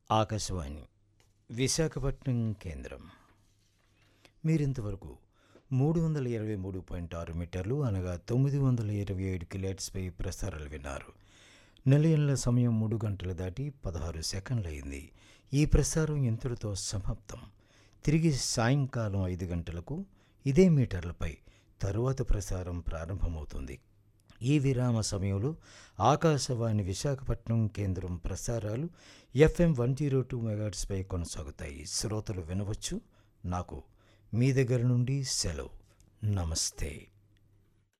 ఆకాశవాణి విశాఖపట్నం కేంద్రం మీరింతవరకు మూడు వందల ఇరవై మూడు పాయింట్ ఆరు మీటర్లు అనగా తొమ్మిది వందల ఇరవై ఏడు కిలోట్స్పై ప్రసారాలు విన్నారు నిలయంలో సమయం మూడు గంటలు దాటి పదహారు సెకండ్లయింది ఈ ప్రసారం ఇంతటితో సమాప్తం తిరిగి సాయంకాలం ఐదు గంటలకు ఇదే మీటర్లపై తరువాత ప్రసారం ప్రారంభమవుతుంది ఈ విరామ సమయంలో ఆకాశవాణి విశాఖపట్నం కేంద్రం ప్రసారాలు ఎఫ్ఎం వన్ జీరో టూ మెగాట్స్పై కొనసాగుతాయి శ్రోతలు వినవచ్చు నాకు మీ దగ్గర నుండి సెలవు నమస్తే